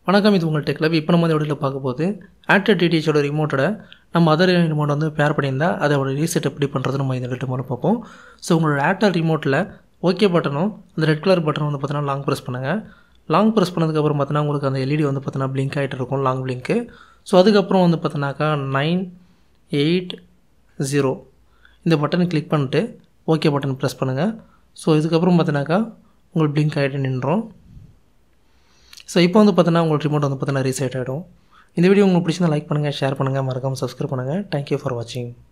வணக்கம் இது உங்கள் டெக்லப் இப்போ நம்ம இந்த வீடியோவில் பார்க்க போது ஆக்டர் டிடிஹெச்சோட ரிமோட்டோட நம்ம அதர் ரிமோட் வந்து பேர் பண்ணியிருந்தா அதோட ரீசெட் எப்படி பண்ணுறது நம்ம இந்த வீட்டு மூலம் பார்ப்போம் ஸோ உங்களோட ஆக்டர் ரிமோட்டில் ஓகே பட்டனும் அந்த ரெட் கலர் பட்டன் வந்து பார்த்தீங்கன்னா லாங் ப்ரெஸ் பண்ணுங்கள் லாங் ப்ரெஸ் பண்ணதுக்கப்புறம் பார்த்தீங்கன்னா உங்களுக்கு அந்த எல்இடி வந்து பார்த்தீங்கன்னா பிளிங்க் ஆகிட்டு இருக்கும் லாங் பிளிங்க்கு ஸோ அதுக்கப்புறம் வந்து பார்த்தீங்கன்னாக்கா நைன் எயிட் ஜீரோ இந்த பட்டனை கிளிக் பண்ணிட்டு ஓகே பட்டன் ப்ரெஸ் பண்ணுங்கள் ஸோ இதுக்கப்புறம் பார்த்தீங்கன்னாக்கா உங்களுக்கு பிளிங்க் ஆகிட்டு நின்றோம் ஸோ இப்போ வந்து பார்த்தீங்கன்னா உங்களுக்கு ரிமோட் வந்து பார்த்தீங்கன்னா ரீசெட் ஆகிடும் இந்த வீடியோ உங்களுக்கு பிடிச்சிருந்தா லைக் பண்ணுங்கள் ஷேர் பண்ணுங்கள் மறக்காமல் சப்ஸ்கிரைப் பண்ணுங்கள் தேங்க்யூ ஃபார் வாட்சிங்